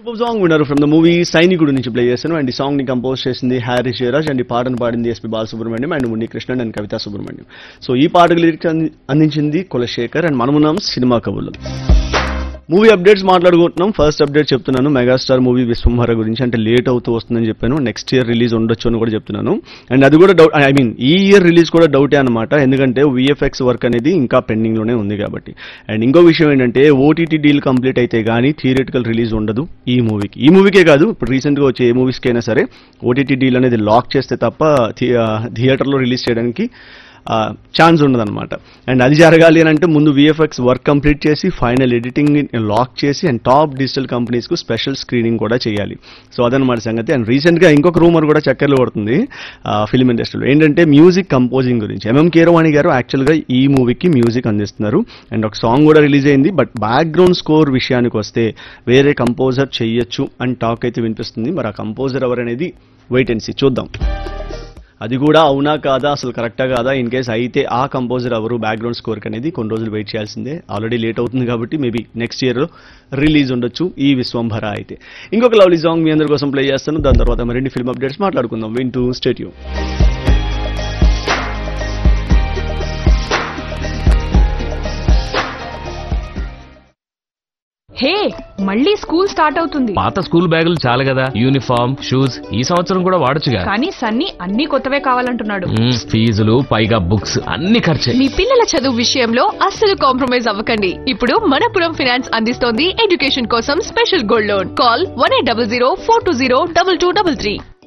super song విన్నారు from the movie Sainikudu నుంచి play చేశాను అండ్ ఈ సాంగ్ ని కంపోజ్ చేసింది హ్యారీ జయరాజ్ అండ్ ఈ పాటను పాడింది SP Balasubrahmanyam and Munni Krishnan and Kavitha Subrahmanyam so ఈ పాటకు లిరిక్స్ అంది- అందించింది కులశేఖర్ అండ్ మనమున్నాం సినిమా కబుర్లు మూవీ అప్డేట్స్ మాట్లాడుకుంటున్నాం ఫస్ట్ అప్డేట్ చెప్తున్నాను మెగాస్టార్ మూవీ విశ్వంభర గురించి అంటే లేట్ అవుతూ వస్తుందని చెప్పాను నెక్స్ట్ ఇయర్ రిలీజ్ ఉండొచ్చు అని కూడా చెప్తున్నాను అండ్ అది కూడా డౌట్ ఐ మీన్ ఈ ఇయర్ రిలీజ్ కూడా డౌటే అనమాట ఎందుకంటే విఎఫ్ఎక్స్ వర్క్ అనేది ఇంకా పెండింగ్ లోనే ఉంది కాబట్టి అండ్ ఇంకో విషయం ఏంటంటే ఓటీటీ డీల్ కంప్లీట్ అయితే గానీ థియేటికల్ రిలీజ్ ఉండదు ఈ మూవీకి ఈ మూవీకే కాదు ఇప్పుడు రీసెంట్ గా వచ్చే ఏ మూవీస్కి అయినా సరే ఓటీటీ డీల్ అనేది లాక్ చేస్తే తప్ప థియేటర్లో రిలీజ్ చేయడానికి ఛాన్స్ ఉండదన్నమాట అండ్ అది జరగాలి అని అంటే ముందు విఎఫ్ఎక్స్ వర్క్ కంప్లీట్ చేసి ఫైనల్ ఎడిటింగ్ లాక్ చేసి అండ్ టాప్ డిజిటల్ కంపెనీస్కు స్పెషల్ స్క్రీనింగ్ కూడా చేయాలి సో అదనమాట సంగతి అండ్ రీసెంట్గా ఇంకొక రూమర్ కూడా చక్కర్లు పడుతుంది ఫిల్మ్ ఇండస్ట్రీలో ఏంటంటే మ్యూజిక్ కంపోజింగ్ గురించి ఎంఎం కీరవాణి గారు యాక్చువల్గా ఈ మూవీకి మ్యూజిక్ అందిస్తున్నారు అండ్ ఒక సాంగ్ కూడా రిలీజ్ అయింది బట్ బ్యాక్గ్రౌండ్ స్కోర్ విషయానికి వస్తే వేరే కంపోజర్ చెయ్యొచ్చు అని టాక్ అయితే వినిపిస్తుంది మరి ఆ కంపోజర్ ఎవరనేది వెయిట్ అండ్ సీ చూద్దాం అది కూడా అవునా కాదా అసలు కరెక్టా కాదా ఇన్ కేస్ అయితే ఆ కంపోజర్ ఎవరు బ్యాక్గ్రౌండ్ స్కోర్ అనేది కొన్ని రోజులు వెయిట్ చేయాల్సిందే ఆల్రెడీ లేట్ అవుతుంది కాబట్టి మేబీ నెక్స్ట్ ఇయర్ రిలీజ్ ఉండొచ్చు ఈ విశ్వంభర అయితే ఇంకొక లవ్లీ సాంగ్ మీ అందరి కోసం ప్లే చేస్తాను దాని తర్వాత మరిన్ని ఫిల్మ్ అప్డేట్స్ మాట్లాడుకుందాం వింటూ స్టేట్యూ హే మళ్ళీ స్కూల్ స్టార్ట్ అవుతుంది పాత స్కూల్ బ్యాగులు చాలు కదా యూనిఫామ్ షూస్ ఈ సంవత్సరం కూడా వాడొచ్చుగా కానీ సన్నీ అన్ని కొత్తవే కావాలంటున్నాడు మ్మ్, ఫీజులు పైగా బుక్స్ అన్ని ఖర్చే మీ పిల్లల చదువు విషయంలో అస్సలు కాంప్రమైజ్ అవ్వకండి ఇప్పుడు మనపురం ఫైనాన్స్ అందిస్తోంది ఎడ్యుకేషన్ కోసం special gold loan call one eight double zero four two zero double two double three